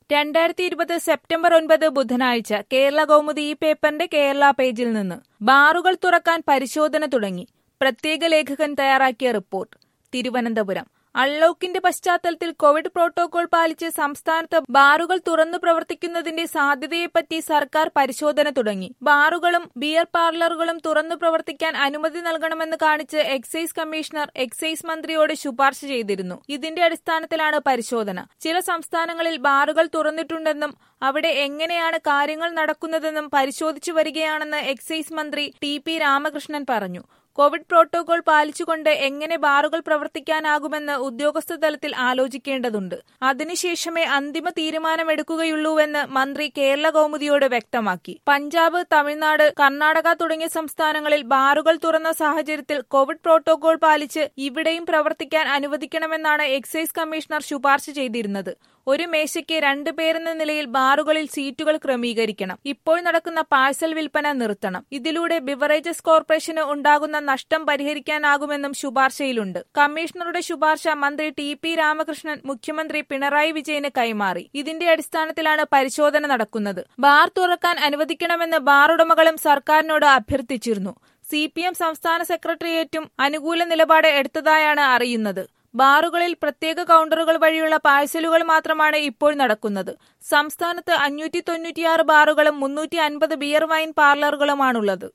രണ്ടായിരത്തി ഇരുപത് സെപ്റ്റംബർ ഒൻപത് ബുധനാഴ്ച കേരള കൗമുദി ഈ പേപ്പറിന്റെ കേരള പേജിൽ നിന്ന് ബാറുകൾ തുറക്കാൻ പരിശോധന തുടങ്ങി പ്രത്യേക ലേഖകൻ തയ്യാറാക്കിയ റിപ്പോർട്ട് തിരുവനന്തപുരം അൺലോക്കിന്റെ പശ്ചാത്തലത്തിൽ കോവിഡ് പ്രോട്ടോകോൾ പാലിച്ച് സംസ്ഥാനത്ത് ബാറുകൾ തുറന്നു പ്രവർത്തിക്കുന്നതിന്റെ സാധ്യതയെപ്പറ്റി സർക്കാർ പരിശോധന തുടങ്ങി ബാറുകളും ബിയർ പാർലറുകളും തുറന്നു പ്രവർത്തിക്കാൻ അനുമതി നൽകണമെന്ന് കാണിച്ച് എക്സൈസ് കമ്മീഷണർ എക്സൈസ് മന്ത്രിയോട് ശുപാർശ ചെയ്തിരുന്നു ഇതിന്റെ അടിസ്ഥാനത്തിലാണ് പരിശോധന ചില സംസ്ഥാനങ്ങളിൽ ബാറുകൾ തുറന്നിട്ടുണ്ടെന്നും അവിടെ എങ്ങനെയാണ് കാര്യങ്ങൾ നടക്കുന്നതെന്നും പരിശോധിച്ചു വരികയാണെന്ന് എക്സൈസ് മന്ത്രി ടി പി രാമകൃഷ്ണൻ പറഞ്ഞു കോവിഡ് പ്രോട്ടോകോൾ പാലിച്ചുകൊണ്ട് എങ്ങനെ ബാറുകൾ പ്രവർത്തിക്കാനാകുമെന്ന് ഉദ്യോഗസ്ഥ തലത്തിൽ ആലോചിക്കേണ്ടതുണ്ട് അതിനുശേഷമേ അന്തിമ തീരുമാനമെടുക്കുകയുള്ളൂവെന്ന് മന്ത്രി കേരള കൗമുദിയോട് വ്യക്തമാക്കി പഞ്ചാബ് തമിഴ്നാട് കർണാടക തുടങ്ങിയ സംസ്ഥാനങ്ങളിൽ ബാറുകൾ തുറന്ന സാഹചര്യത്തിൽ കോവിഡ് പ്രോട്ടോകോൾ പാലിച്ച് ഇവിടെയും പ്രവർത്തിക്കാൻ അനുവദിക്കണമെന്നാണ് എക്സൈസ് കമ്മീഷണർ ശുപാർശ ചെയ്തിരുന്നത് ഒരു മേശയ്ക്ക് രണ്ടു പേരെന്ന നിലയിൽ ബാറുകളിൽ സീറ്റുകൾ ക്രമീകരിക്കണം ഇപ്പോൾ നടക്കുന്ന പാഴ്സൽ വിൽപ്പന നിർത്തണം ഇതിലൂടെ ബിവറേജസ് കോർപ്പറേഷന് ഉണ്ടാകുന്ന നഷ്ടം പരിഹരിക്കാനാകുമെന്നും ശുപാർശയിലുണ്ട് കമ്മീഷണറുടെ ശുപാർശ മന്ത്രി ടി പി രാമകൃഷ്ണൻ മുഖ്യമന്ത്രി പിണറായി വിജയന് കൈമാറി ഇതിന്റെ അടിസ്ഥാനത്തിലാണ് പരിശോധന നടക്കുന്നത് ബാർ തുറക്കാൻ അനുവദിക്കണമെന്ന് ബാർ ഉടമകളും സർക്കാരിനോട് അഭ്യർത്ഥിച്ചിരുന്നു സി പി എം സംസ്ഥാന സെക്രട്ടേറിയറ്റും അനുകൂല നിലപാട് എടുത്തതായാണ് അറിയുന്നത് ബാറുകളിൽ പ്രത്യേക കൌണ്ടറുകൾ വഴിയുള്ള പാഴ്സലുകൾ മാത്രമാണ് ഇപ്പോൾ നടക്കുന്നത് സംസ്ഥാനത്ത് അഞ്ഞൂറ്റി തൊണ്ണൂറ്റിയാറ് ബാറുകളും മുന്നൂറ്റി അൻപത് ബിയർ വൈൻ പാർലറുകളുമാണുള്ളത്